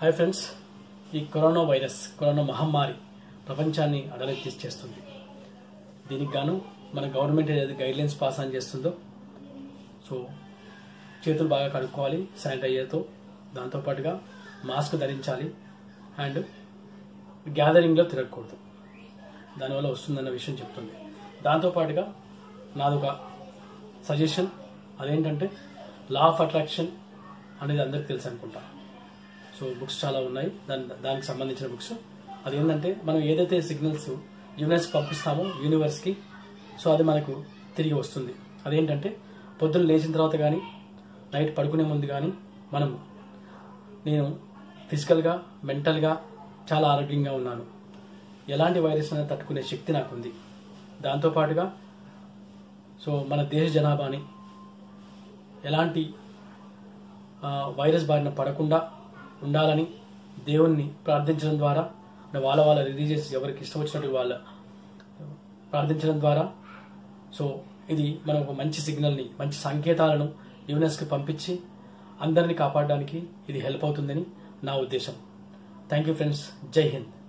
hi friends ఈ corona virus corona మహమ్మారి ప్రపంచాన్ని అడలెత్తి చేస్తుంది దీనికి గాను మన గవర్నమెంట్ ఏదైతే గైడ్లైన్స్ పాస్ ఆన్ చేస్తుందో సో చేతులు బాగా కడుక్కోవాలి శానిటైజర్తో దాంతోపాటుగా మాస్క్ ధరించాలి అండ్ గ్యాదరింగ్లో తిరగకూడదు దానివల్ల వస్తుందన్న విషయం చెప్తుంది దాంతోపాటుగా నాదొక సజెషన్ అదేంటంటే లా ఆఫ్ అట్రాక్షన్ అనేది అందరికి తెలుసు అనుకుంటా సో బుక్స్ చాలా ఉన్నాయి దాని దానికి సంబంధించిన బుక్స్ అదేంటంటే మనం ఏదైతే సిగ్నల్స్ యూనివర్స్కి పంపిస్తామో యూనివర్స్కి సో అది మనకు తిరిగి వస్తుంది అదేంటంటే పొద్దున్న లేచిన తర్వాత కానీ నైట్ పడుకునే ముందు కానీ మనం నేను ఫిజికల్గా మెంటల్గా చాలా ఆరోగ్యంగా ఉన్నాను ఎలాంటి వైరస్ అనేది తట్టుకునే శక్తి నాకుంది దాంతోపాటుగా సో మన దేశ జనాభాని ఎలాంటి ఆ, వైరస్ బారిన పడకుండా ఉండాలని దేవుణ్ణి ప్రార్థించడం ద్వారా అంటే వాళ్ళ వాళ్ళ రిలీజియస్ ఎవరికి ఇష్టం వచ్చినట్టు వాళ్ళ ప్రార్థించడం ద్వారా సో ఇది మనం ఒక మంచి సిగ్నల్ని మంచి సంకేతాలను యూనెస్కి పంపించి అందరినీ కాపాడడానికి ఇది హెల్ప్ అవుతుందని నా ఉద్దేశం థ్యాంక్ యూ ఫ్రెండ్స్ జై హింద్